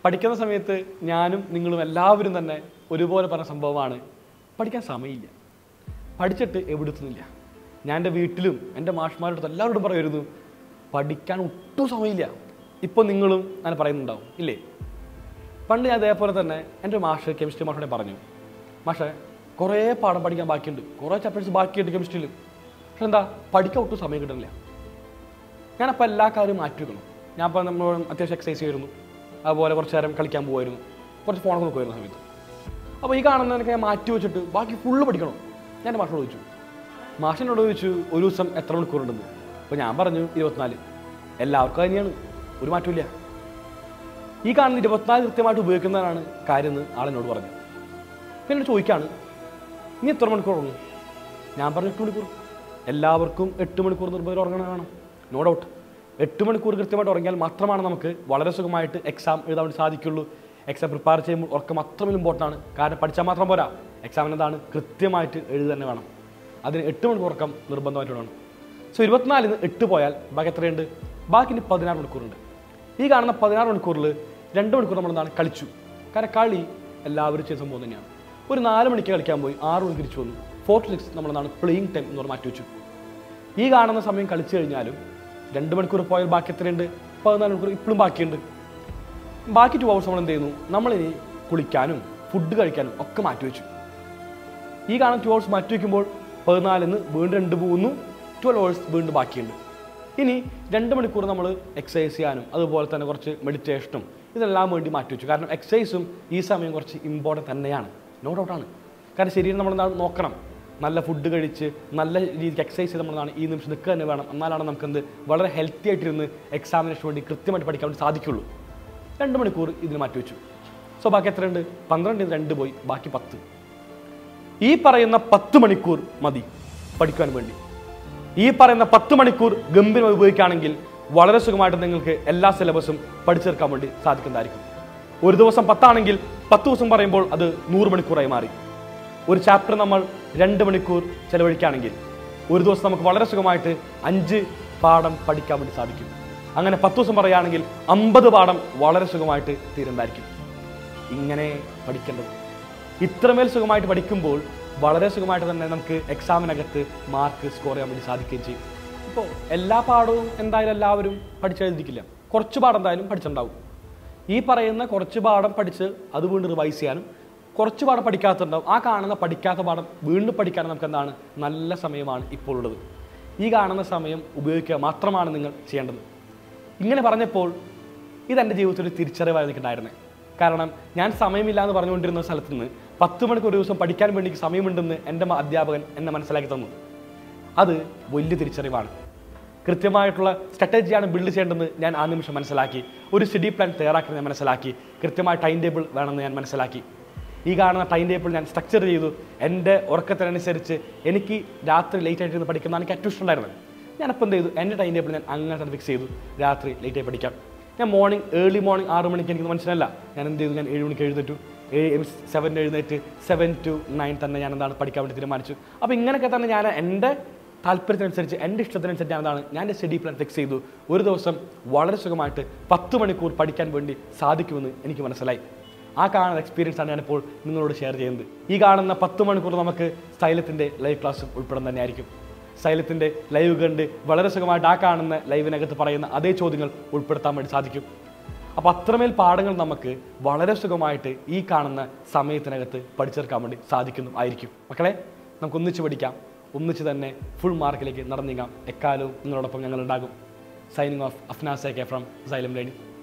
പഠിക്കുന്ന സമയത്ത് ഞാനും നിങ്ങളും എല്ലാവരും തന്നെ ഒരുപോലെ പറഞ്ഞ സംഭവമാണ് പഠിക്കാൻ സമയമില്ല പഠിച്ചിട്ട് എവിടെ എത്തുന്നില്ല ഞാൻ എൻ്റെ വീട്ടിലും എൻ്റെ മാഷ്മാരോടും എല്ലാവരോടും പറയുമായിരുന്നു പഠിക്കാൻ ഒട്ടും സമയമില്ല ഇപ്പോൾ നിങ്ങളും അങ്ങനെ പറയുന്നുണ്ടാവും ഇല്ലേ പണ്ട് ഞാൻ അതേപോലെ തന്നെ എൻ്റെ മാഷ് കെമിസ്ട്രി മാഷോടെ പറഞ്ഞു മാഷേ കുറേ പാഠം പഠിക്കാൻ ബാക്കിയുണ്ട് കുറേ ചാപ്റ്റേഴ്സ് ബാക്കിയുണ്ട് കെമിസ്ട്രിയിൽ പക്ഷെ എന്താ പഠിക്കാൻ ഒട്ടും സമയം കിട്ടുന്നില്ല ഞാനപ്പോൾ എല്ലാ കാര്യവും മാറ്റി വെക്കണം ഞാൻ അപ്പോൾ നമ്മൾ അത്യാവശ്യം എക്സസൈസ് ചെയ്യുന്നു അതുപോലെ കുറച്ച് നേരം കളിക്കാൻ പോകുമായിരുന്നു കുറച്ച് ഫോണൊക്കെ നോക്കുമായിരുന്നു സമയത്ത് അപ്പോൾ ഈ കാണുന്നതിനൊക്കെ ഞാൻ മാറ്റി വെച്ചിട്ട് ബാക്കി ഫുള്ള് പഠിക്കണം ഞാൻ എൻ്റെ മാഷിനോട് ചോദിച്ചു മാഷിനോട് ചോദിച്ചു ഒരു ദിവസം എത്ര മണിക്കൂറുണ്ടെന്ന് അപ്പോൾ ഞാൻ പറഞ്ഞു ഇരുപത്തിനാല് എല്ലാവർക്കും അത് തന്നെയാണ് ഒരു മാറ്റമില്ല ഈ കാണുന്ന ഇരുപത്തിനാല് കൃത്യമായിട്ട് ഉപയോഗിക്കുന്നതാണ് കാര്യം എന്ന് ആളെന്നോട് പറഞ്ഞു പിന്നെ എന്നോട് ചോദിക്കാണ് നീ എത്ര മണിക്കൂർ ഉറങ്ങും ഞാൻ പറഞ്ഞു എട്ട് മണിക്കൂർ എല്ലാവർക്കും എട്ട് മണിക്കൂർ നിർബന്ധം ഉറങ്ങണം വേണം നോ ഡൗട്ട് എട്ട് മണിക്കൂർ കൃത്യമായിട്ട് ഉറങ്ങിയാൽ മാത്രമാണ് നമുക്ക് വളരെ സുഖമായിട്ട് എക്സാം എഴുതാൻ വേണ്ടി സാധിക്കുള്ളൂ എക്സാം പ്രിപ്പയർ ചെയ്യുമ്പോൾ ഉറക്കം അത്രമേലും ഇമ്പോർട്ടൻ്റ് ആണ് കാരണം പഠിച്ചാൽ മാത്രം പോരാ എക്സാമിന് എന്താണ് കൃത്യമായിട്ട് എഴുതി തന്നെ വേണം അതിന് എട്ട് മണിക്കൂർ ഉറക്കം നിർബന്ധമായിട്ട് വേണം സോ ഇരുപത്തിനാലിന് എട്ട് പോയാൽ ബാക്കി എത്രയുണ്ട് ബാക്കി ഇനി പതിനാറ് മണിക്കൂറുണ്ട് ഈ കാണുന്ന പതിനാറ് മണിക്കൂറിൽ രണ്ട് മണിക്കൂർ നമ്മൾ എന്താണ് കളിച്ചു കാരണം കളി എല്ലാവരും ചെയ്യുന്ന സംഭവം തന്നെയാണ് ഒരു നാല് മണിക്ക് കളിക്കാൻ പോയി ആറ് മണിക്ക് തിരിച്ചു വന്നു ഫോർ ടു സിക്സ് നമ്മൾ എന്താണ് പ്ലേയിങ് ടൈം എന്ന് പറഞ്ഞ് മാറ്റി വെച്ചു ഈ കാണുന്ന സമയം കളിച്ചു കഴിഞ്ഞാലും രണ്ട് മണിക്കൂർ പോയാൽ ബാക്കി എത്രയുണ്ട് പതിനാല് മണിക്കൂർ ഇപ്പോഴും ബാക്കിയുണ്ട് ബാക്കി ടു അവേഴ്സ് നമ്മൾ എന്ത് ചെയ്യുന്നു നമ്മളിനി കുളിക്കാനും ഫുഡ് കഴിക്കാനും ഒക്കെ മാറ്റി വെച്ചു ഈ കാണുന്ന ടു അവേഴ്സ് മാറ്റി വയ്ക്കുമ്പോൾ പതിനാലിന്ന് വീണ്ടും രണ്ട് പോകുന്നു ട്വൽവ് അവേഴ്സ് വീണ്ടും ബാക്കിയുണ്ട് ഇനി രണ്ട് മണിക്കൂർ നമ്മൾ എക്സസൈസ് ചെയ്യാനും അതുപോലെ തന്നെ കുറച്ച് മെഡിറ്റേഷനും ഇതെല്ലാം വേണ്ടി മാറ്റി വെച്ചു കാരണം എക്സസൈസും ഈ സമയം കുറച്ച് ഇമ്പോർട്ടൻ്റ് തന്നെയാണ് നോ ഡൗട്ടാണ് കാരണം ശരീരം നമ്മൾ എന്താണ് നോക്കണം നല്ല ഫുഡ് കഴിച്ച് നല്ല രീതിക്ക് എക്സസൈസ് ചെയ്ത് നമ്മളാണ് ഈ നിമിഷം നിൽക്കുക തന്നെ വേണം എന്നാലാണ് നമുക്കെന്ത് വളരെ ഹെൽത്തി ആയിട്ടിരുന്ന് എക്സാമിനേഷൻ വേണ്ടി കൃത്യമായിട്ട് പഠിക്കാൻ വേണ്ടി സാധിക്കുള്ളൂ രണ്ട് മണിക്കൂർ ഇതിന് മാറ്റി വെച്ചു സോ ബാക്കി എത്രയുണ്ട് പന്ത്രണ്ട് രണ്ട് പോയി ബാക്കി പത്ത് ഈ പറയുന്ന പത്ത് മണിക്കൂർ മതി പഠിക്കാൻ വേണ്ടി ഈ പറയുന്ന പത്ത് മണിക്കൂർ ഗംഭീരമായി ഉപയോഗിക്കുകയാണെങ്കിൽ വളരെ സുഖമായിട്ട് നിങ്ങൾക്ക് എല്ലാ സിലബസും പഠിച്ചെടുക്കാൻ വേണ്ടി സാധിക്കുന്നതായിരിക്കും ഒരു ദിവസം പത്താണെങ്കിൽ പത്ത് ദിവസം പറയുമ്പോൾ അത് നൂറ് മണിക്കൂറായി മാറി ഒരു ചാപ്റ്റർ നമ്മൾ രണ്ട് മണിക്കൂർ ചെലവഴിക്കുകയാണെങ്കിൽ ഒരു ദിവസം നമുക്ക് വളരെ സുഖമായിട്ട് അഞ്ച് പാഠം പഠിക്കാൻ വേണ്ടി സാധിക്കും അങ്ങനെ പത്ത് ദിവസം പറയുകയാണെങ്കിൽ അമ്പത് പാഠം വളരെ സുഖമായിട്ട് തീരുന്നതായിരിക്കും ഇങ്ങനെ പഠിക്കേണ്ടത് ഇത്രമേൽ സുഖമായിട്ട് പഠിക്കുമ്പോൾ വളരെ സുഖമായിട്ട് തന്നെ നമുക്ക് എക്സാമിനകത്ത് മാർക്ക് സ്കോർ ചെയ്യാൻ വേണ്ടി സാധിക്കുകയും ചെയ്യും ഇപ്പോൾ എല്ലാ പാഠവും എന്തായാലും എല്ലാവരും പഠിച്ചെഴുതിരിക്കില്ല കുറച്ച് പാഠം എന്തായാലും പഠിച്ചിട്ടുണ്ടാവും ഈ പറയുന്ന കുറച്ച് പാഠം പഠിച്ച് അത് വീണ്ടും റിവൈസ് ചെയ്യാനും കുറച്ച് പാഠം പഠിക്കാത്തുണ്ടാവും ആ കാണുന്ന പഠിക്കാത്ത പാഠം വീണ്ടും പഠിക്കാനും നമുക്ക് എന്താണ് നല്ല സമയമാണ് ഇപ്പോൾ ഉള്ളത് ഈ കാണുന്ന സമയം ഉപയോഗിക്കുക മാത്രമാണ് നിങ്ങൾ ചെയ്യേണ്ടത് ഇങ്ങനെ പറഞ്ഞപ്പോൾ ഇതെൻ്റെ ജീവിതത്തിൽ ഒരു തിരിച്ചറിവായി എനിക്കുണ്ടായിരുന്നത് കാരണം ഞാൻ സമയമില്ല എന്ന് പറഞ്ഞുകൊണ്ടിരുന്ന സ്ഥലത്ത് നിന്ന് പത്ത് മണിക്ക് ഒരു ദിവസം പഠിക്കാൻ വേണ്ടി എനിക്ക് സമയമുണ്ടെന്ന് എൻ്റെ മ- അധ്യാപകൻ എന്നെ മനസ്സിലാക്കി തന്നു അത് വലിയ തിരിച്ചറിവാണ് കൃത്യമായിട്ടുള്ള സ്ട്രാറ്റജിയാണ് ബിൽഡ് ചെയ്യേണ്ടതെന്ന് ഞാൻ ആ നിമിഷം മനസ്സിലാക്കി ഒരു സ്റ്റഡി പ്ലാൻ തയ്യാറാക്കി ഞാൻ മനസ്സിലാക്കി കൃത്യമായ ടൈം ടേബിൾ വേണമെന്ന് ഞാൻ മനസ്സിലാക്കി ഈ കാണുന്ന ടൈം ടേബിൾ ഞാൻ സ്ട്രക്ചർ ചെയ്തു എൻ്റെ ഉറക്കത്തിനനുസരിച്ച് എനിക്ക് രാത്രി ലേറ്റ് ആയിട്ട് ഇരുന്ന് പഠിക്കുന്നതാണ് എനിക്ക് ഏറ്റവും ഇഷ്ടമുണ്ടായിരുന്നത് ഞാനപ്പോൾ എന്ത് ചെയ്തു എൻ്റെ ടൈം ടേബിൾ ഞാൻ അങ്ങനെ തന്നെ ഫിക്സ് ചെയ്തു രാത്രി ലേറ്റ് ആയി പഠിക്കാം ഞാൻ മോർണിംഗ് ഏർലി മോർണിംഗ് ആറ് മണിക്ക് എനിക്ക് മനസ്സിലല്ല ഞാൻ എന്ത് ചെയ്തു ഞാൻ ഏഴ് മണിക്ക് എഴുന്നേറ്റു ഏഴ് സെവൻ എഴുന്നേറ്റ് സെവൻ ടു നയൻ തന്നെ ഞാൻ എന്താണ് പഠിക്കാൻ വേണ്ടി തീരുമാനിച്ചു അപ്പോൾ ഇങ്ങനെയൊക്കെ തന്നെ ഞാൻ എൻ്റെ താല്പര്യത്തിനനുസരിച്ച് എൻ്റെ ഇഷ്ടത്തിനനുസരിച്ച് ഞാൻ എന്താണ് ഞാൻ എൻ്റെ സ്റ്റഡി പ്ലാൻ ഫിക്സ് ചെയ്തു ഒരു ദിവസം വളരെ സുഖമായിട്ട് പത്ത് മണിക്കൂർ പഠിക്കാൻ വേണ്ടി സാധിക്കുമെന്ന് എനിക്ക് മനസ്സിലായി ആ കാണുന്ന എക്സ്പീരിയൻസ് ആണ് ഞാനിപ്പോൾ നിങ്ങളോട് ഷെയർ ചെയ്യുന്നത് ഈ കാണുന്ന പത്ത് മണിക്കൂർ നമുക്ക് സൈലത്തിൻ്റെ ലൈവ് ക്ലാസ്സും ഉൾപ്പെടാൻ തന്നെയായിരിക്കും സൈലത്തിൻ്റെ ലൈവ് കണ്ട് വളരെ സുഖമായിട്ട് ആ കാണുന്ന ലൈവിനകത്ത് പറയുന്ന അതേ ചോദ്യങ്ങൾ ഉൾപ്പെടുത്താൻ വേണ്ടി സാധിക്കും അപ്പോൾ അത്രമേൽ പാഠങ്ങൾ നമുക്ക് വളരെ സുഖമായിട്ട് ഈ കാണുന്ന സമയത്തിനകത്ത് പഠിച്ചെടുക്കാൻ വേണ്ടി സാധിക്കുന്നു ആയിരിക്കും മക്കളെ നമുക്ക് ഒന്നിച്ച് പഠിക്കാം ഒന്നിച്ച് തന്നെ ഫുൾ മാർക്കിലേക്ക് നടന്നീങ്ങാം എക്കാലവും നിങ്ങളോടൊപ്പം ഞങ്ങൾ ഉണ്ടാകും സൈനിങ് ഓഫ് അഫ്നാസെ കെ ഫ്രം സൈലം ലേണിംഗ്